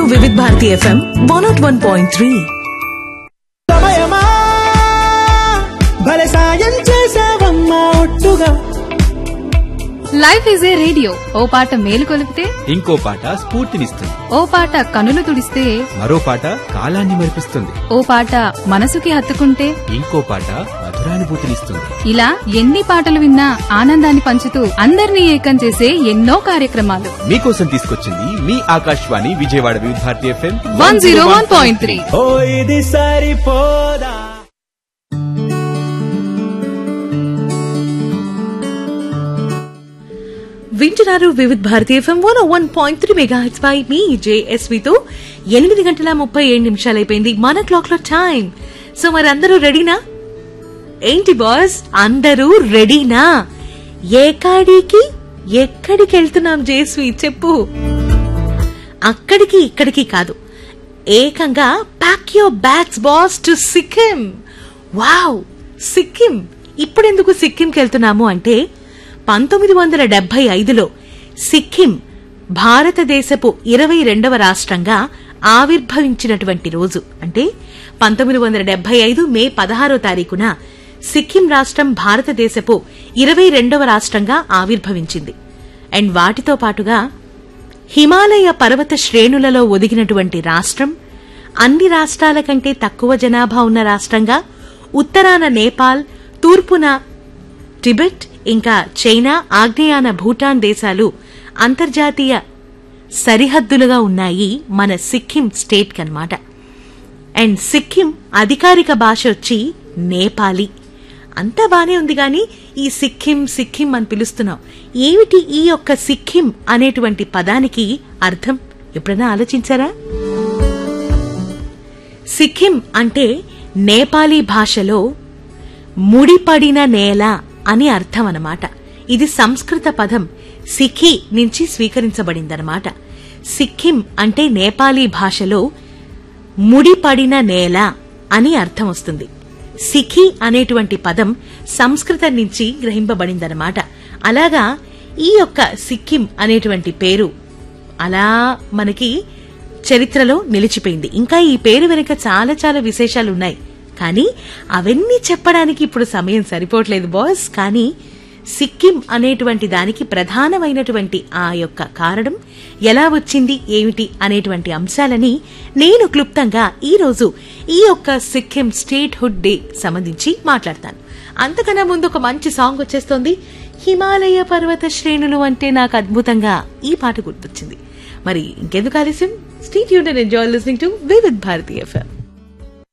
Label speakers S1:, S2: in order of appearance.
S1: Vividh Bharati F M one naught one point three
S2: సమయమా భలే సాయం చేసావమ్మా ఒట్టుగా
S3: లైఫ్ ఈజ్ ఏ రేడియో ఓ పాట మేలు కొలిపితే
S4: ఇంకో పాట స్ఫూర్తినిస్తుంది
S3: ఓ పాట కనులు తుడిస్తే
S4: మరో పాట కాలాన్ని మరిపిస్తుంది
S3: ఓ పాట మనసుకి హత్తుకుంటే
S4: ఇంకో పాట మధురానుభూతినిస్తుంది
S3: ఇలా ఎన్ని పాటలు విన్నా ఆనందాన్ని పంచుతూ అందరినీ ఏకం చేసే ఎన్నో కార్యక్రమాలు
S4: మీకోసం తీసుకొచ్చింది మీ Akashvani Vijayawada Vividh Bharati F M
S3: one zero one point three
S2: ఓ ఇది సరిపోదా
S1: వింటున్నారు Vividh Bharati F M one one point three mega హెచ్ బై మీ జేఎస్వితో ఎనిమిది గంటల ముప్పై ఏడు నిమిషాలు అయిపోయింది మన క్లాక్ లో టైం సో మరి అందరూ రెడీనా ఏంటి బాస్ అందరూ రెడీనా ఏకాడికి ఎక్కడికి వెళ్తున్నాం జేస్వి చెప్పు అక్కడికి ఇక్కడికి కాదు ఏకంగా pack your bags boss to Sikkim wow Sikkim ఇప్పుడెందుకు సిక్కింకి వెళ్తున్నాము అంటే పంతొమ్మిది వందల డెబ్బై ఐదులో సిక్కిం భారతదేశపు ఇరవై రెండవ రాష్ట్రంగా ఆవిర్భవించినటువంటి రోజు అంటే పంతొమ్మిది వందల డెబ్బై ఐదు మే పదహారో తారీఖున సిక్కిం రాష్ట్రం భారతదేశపు ఇరవై రెండవ రాష్ట్రంగా ఆవిర్భవించింది అండ్ వాటితో పాటుగా హిమాలయ పర్వత శ్రేణులలో ఒదిగినటువంటి రాష్ట్రం అన్ని రాష్ట్రాల కంటే తక్కువ జనాభా ఉన్న రాష్ట్రంగా ఉత్తరాన నేపాల్ తూర్పున టిబెట్ ఇంకా చైనా ఆగ్నేయాన భూటాన్ దేశాలు అంతర్జాతీయ సరిహద్దులుగా ఉన్నాయి మన సిక్కిం స్టేట్ కన్నమాట అండ్ సిక్కిం అధికారిక భాష వచ్చి నేపాలీ అంతా బానే ఉంది గాని ఈ సిక్కిం సిక్కిం అని పిలుస్తున్నాం ఏమిటి ఈ యొక్క సిక్కిం అనేటువంటి పదానికి అర్థం ఎప్పుడైనా ఆలోచించారా సిక్కిం అంటే నేపాలీ భాషలో ముడిపడిన నేల అని అర్థం అన్నమాట ఇది సంస్కృత పదం సిఖి నుంచి స్వీకరించబడిందన్నమాట సిక్కిం అంటే నేపాలీ భాషలో ముడిపడిన నేల అని అర్థం వస్తుంది సిఖి అనేటువంటి పదం సంస్కృతం నుంచి గ్రహింపబడిందన్నమాట అలాగా ఈ యొక్క సిక్కిం అనేటువంటి పేరు అలా మనకి చరిత్రలో నిలిచిపోయింది ఇంకా ఈ పేరు వెనుక చాలా చాలా విశేషాలు ఉన్నాయి కానీ అవన్నీ చెప్పడానికి ఇప్పుడు సమయం సరిపోవట్లేదు బాస్ కానీ సిక్కిం అనేటువంటి దానికి ప్రధానమైనటువంటి ఆ యొక్క కారణం ఎలా వచ్చింది ఏమిటి అనేటువంటి అంశాలని నేను క్లుప్తంగా ఈ రోజు ఈ యొక్క సిక్కిం స్టేట్ హుడ్ డే సంబంధించి మాట్లాడతాను అంతకన్నా ముందు ఒక మంచి సాంగ్ వచ్చేస్తోంది హిమాలయ పర్వత శ్రేణులు అంటే నాకు అద్భుతంగా ఈ పాట గుర్తొచ్చింది మరి ఇంకెందుకు ఆలస్యం స్టేట్ యూన్ enjoy listening to Vividh Bharati FM